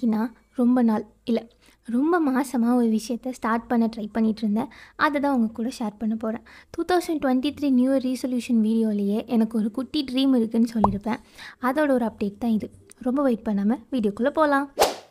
இன்றைக்கி நான் ரொம்ப நாள் இல்லை ரொம்ப மாதமாக ஒரு விஷயத்த ஸ்டார்ட் பண்ண ட்ரை பண்ணிகிட்டு இருந்தேன் அதை தான் உங்கள் கூட ஷேர் பண்ண போகிறேன் two thousand twenty three new year resolution வீடியோலேயே எனக்கு ஒரு குட்டி ட்ரீம் இருக்குதுன்னு சொல்லியிருப்பேன் அதோட ஒரு அப்டேட் தான் இது ரொம்ப வெயிட் பண்ணாமல் வீடியோக்குள்ளே போகலாம்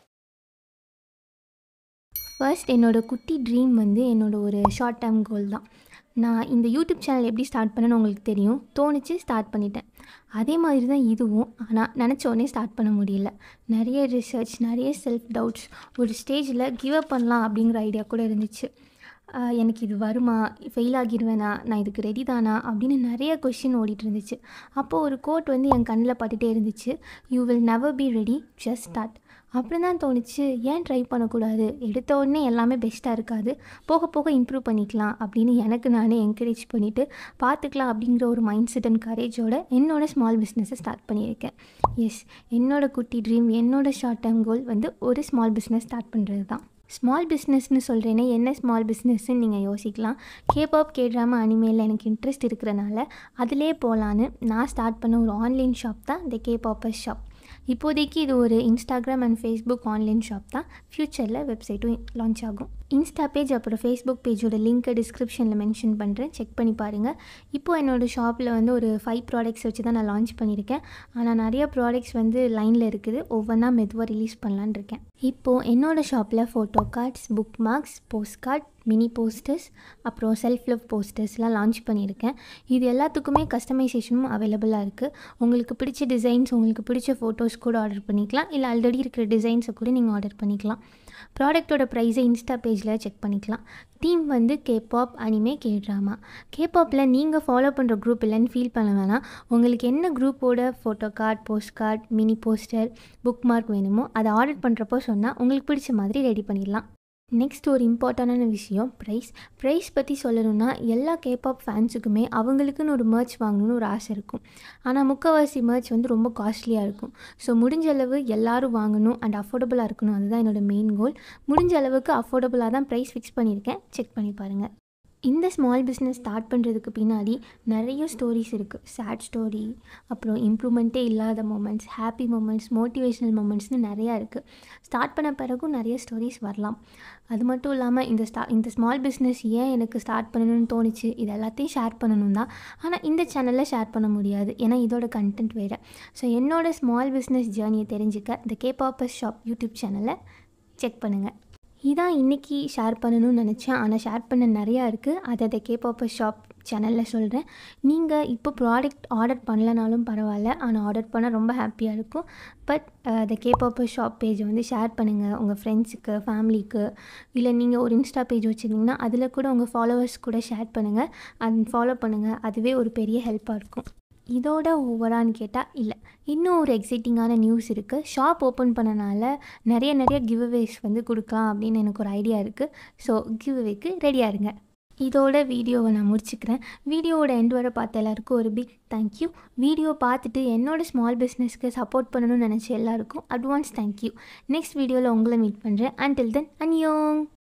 ஃபர்ஸ்ட் என்னோடய குட்டி ட்ரீம் வந்து என்னோடய ஒரு ஷார்ட் டேர்ம் கோல் தான் நான் இந்த யூடியூப் சேனல் எப்படி ஸ்டார்ட் பண்ணேன்னு உங்களுக்கு தெரியும் தோணுச்சு ஸ்டார்ட் பண்ணிட்டேன் அதே மாதிரி தான் இதுவும் ஆனால் நினச்ச உடனே ஸ்டார்ட் பண்ண முடியல நிறைய ரிசர்ச் நிறைய செல்ஃப் டவுட்ஸ் ஒரு ஸ்டேஜில் கிவ் அப் பண்ணலாம் அப்படிங்கிற ஐடியா கூட இருந்துச்சு ஆஹ் எனக்கு இது வருமா ஃபெயில் ஆகிடுவேனா நான் இதுக்கு ரெடி தானா அப்படின்னு நிறைய கொஷின் ஓடிட்டு இருந்துச்சு அப்போது ஒரு கோட் வந்து என் கண்ணில் பட்டுட்டே இருந்துச்சு you will never be ready just start அப்புறம் தான் தோணுச்சு ஏன் ட்ரை பண்ணக்கூடாது எடுத்த உடனே எல்லாமே பெஸ்ட்டாக இருக்காது போக போக இம்ப்ரூவ் பண்ணிக்கலாம் அப்படின்னு எனக்கு நானே என்கரேஜ் பண்ணிவிட்டு பார்த்துக்கலாம் அப்படிங்கிற ஒரு மைண்ட் செட் அண்ட் கரேஜோட என்னோட ஸ்மால் பிஸ்னஸை ஸ்டார்ட் பண்ணியிருக்கேன் எஸ் என்னோட குட்டி ட்ரீம் என்னோட ஷார்ட் டேர்ம் கோல் வந்து ஒரு ஸ்மால் பிஸ்னஸ் ஸ்டார்ட் பண்ணுறது தான் ஸ்மால் பிஸ்னஸ்னு சொல்கிறேனே என்ன ஸ்மால் பிஸ்னஸ்ன்னு நீங்கள் யோசிக்கலாம் கேபாப் கே ட்ராமா அனிமேல எனக்கு இன்ட்ரெஸ்ட் இருக்கிறனால அதிலே போகலான்னு நான் ஸ்டார்ட் பண்ண ஒரு ஆன்லைன் ஷாப் தான் இந்த கேபாப்பர் ஷாப் இப்போதைக்கு இது ஒரு Instagram and Facebook online shop தான் ஃப்யூச்சரில் வெப்சைட்டும் லான்ச் ஆகும் இன்ஸ்டா பேஜ் அப்புறம் ஃபேஸ்புக் பேஜோட லிங்க்கை டிஸ்கிரிப்ஷனில் மென்ஷன் பண்ணுறேன் செக் பண்ணி பாருங்கள் இப்போது என்னோடய ஷாப்பில் வந்து ஒரு ஃபைவ் ப்ராடக்ட்ஸ் வச்சு தான் நான் லான்ச் பண்ணியிருக்கேன் ஆனால் நிறைய ப்ராடக்ட்ஸ் வந்து லைனில் இருக்குது ஒவ்வொன்றா மெதுவாக ரிலீஸ் பண்ணலான்னு இருக்கேன் இப்போது என்னோடய ஷாப்பில் photo cards bookmarks post card mini posters அப்புறம் செல்ஃப் லவ் போஸ்டர்ஸ்லாம் லான்ச் பண்ணியிருக்கேன் இது எல்லாத்துக்குமே கஸ்டமைசேஷனும் அவைலபிளாக இருக்குது உங்களுக்கு பிடிச்ச டிசைன்ஸ் உங்களுக்கு பிடிச்ச ஃபோட்டோஸ் கூட ஆர்டர் பண்ணிக்கலாம் இல்லை ஆல்ரெடி இருக்கிற டிசைன்ஸை கூட நீங்கள் ஆர்டர் பண்ணிக்கலாம் ப்ராடக்ட்டோட ப்ரைஸை இன்ஸ்டா பேஜில் செக் பண்ணிக்கலாம் தீம் வந்து கேபாப் அனிமே கே ட்ராமா கேபாப்பில் நீங்கள் ஃபாலோ பண்ணுற குரூப் இல்லைன்னு ஃபீல் பண்ண வேணாம் உங்களுக்கு என்ன குரூப்போட photo card post card mini poster bookmark வேணுமோ அதை ஆர்டர் பண்ணுறப்போ சொன்னால் உங்களுக்கு பிடிச்ச மாதிரி ரெடி பண்ணிடலாம் நெக்ஸ்ட் ஒரு இம்பார்ட்டண்டான விஷயம் ப்ரைஸ் ப்ரைஸ் பற்றி சொல்லணும்னா எல்லா கேபாப் ஃபேன்ஸுக்குமே அவங்களுக்குன்னு ஒரு மர்ச் வாங்கணும்னு ஒரு ஆசை இருக்கும் ஆனால் முக்கால்வாசி மர்ச் வந்து ரொம்ப காஸ்ட்லியாக இருக்கும் ஸோ முடிஞ்ச அளவு எல்லாரும் வாங்கணும் அண்ட் அஃபோர்டபுளாக இருக்கணும் அதுதான் என்னோடய மெயின் கோல் முடிஞ்ச அளவுக்கு அஃபோர்டபுளாக தான் ப்ரைஸ் ஃபிக்ஸ் பண்ணியிருக்கேன் செக் பண்ணி பாருங்கள் இந்த ஸ்மால் பிஸ்னஸ் ஸ்டார்ட் பண்ணுறதுக்கு பின்னாடி நிறைய ஸ்டோரிஸ் இருக்குது சேட் ஸ்டோரி அப்புறம் இம்ப்ரூவ்மெண்ட்டே இல்லாத மூமெண்ட்ஸ் ஹாப்பி மூமெண்ட்ஸ் மோட்டிவேஷ்னல் மூமெண்ட்ஸ்னு நிறையா இருக்குது ஸ்டார்ட் பண்ண பிறகும் நிறைய ஸ்டோரிஸ் வரலாம் அது மட்டும் இல்லாமல் இந்த ஸ்டா இந்த ஸ்மால் பிஸ்னஸ் ஏன் எனக்கு ஸ்டார்ட் பண்ணணும்னு தோணுச்சு இது எல்லாத்தையும் ஷேர் பண்ணணும் தான் ஆனால் இந்த சேனலில் ஷேர் பண்ண முடியாது ஏன்னா இதோட கண்டென்ட் வேறு ஸோ என்னோடய ஸ்மால் பிஸ்னஸ் ஜேர்னியை தெரிஞ்சுக்க இந்த கேபாப்பஸ் ஷாப் யூடியூப் சேனலை செக் பண்ணுங்கள் இதான் இன்றைக்கி ஷேர் பண்ணணும்னு நினச்சேன் ஆனால் ஷேர் பண்ண நிறையா இருக்குது அதை அதை கேபாப்பர் ஷாப் சேனலில் சொல்கிறேன் நீங்கள் இப்போ ப்ராடக்ட் ஆர்டர் பண்ணலனாலும் பரவாயில்ல ஆனால் ஆர்டர் பண்ணால் ரொம்ப ஹாப்பியாக இருக்கும் பட் அந்த கேபாப்பர் ஷாப் பேஜை வந்து ஷேர் பண்ணுங்கள் உங்கள் ஃப்ரெண்ட்ஸுக்கு ஃபேமிலிக்கு இல்லை நீங்கள் ஒரு இன்ஸ்டா பேஜ் வச்சுருந்தீங்கன்னா அதில் கூட உங்கள் ஃபாலோவர்ஸ் கூட ஷேர் பண்ணுங்கள் அண்ட் ஃபாலோ பண்ணுங்கள் அதுவே ஒரு பெரிய ஹெல்ப்பாக இருக்கும் இதோட ஓவரான்னு கேட்டால் இல்லை இன்னும் ஒரு எக்ஸைட்டிங்கான நியூஸ் இருக்குது ஷாப் ஓப்பன் பண்ணனால நிறைய நிறைய கிவ்அவேஸ் வந்து கொடுக்கலாம் அப்படின்னு எனக்கு ஒரு ஐடியா இருக்குது ஸோ கிவ்அவேக்கு ரெடியாக இருங்க இதோட வீடியோவை நான் முடிச்சுக்கிறேன் வீடியோவோட எண்ட் வர பார்த்த எல்லாருக்கும் ஒரு பிக் தேங்க்யூ வீடியோ பார்த்துட்டு என்னோடய ஸ்மால் பிஸ்னஸ்க்கு சப்போர்ட் பண்ணணும்னு நினச்ச எல்லாருக்கும் அட்வான்ஸ் தேங்க்யூ நெக்ஸ்ட் வீடியோவில் உங்களை மீட் பண்ணுறேன் அண்டில் தென் அன்யோங்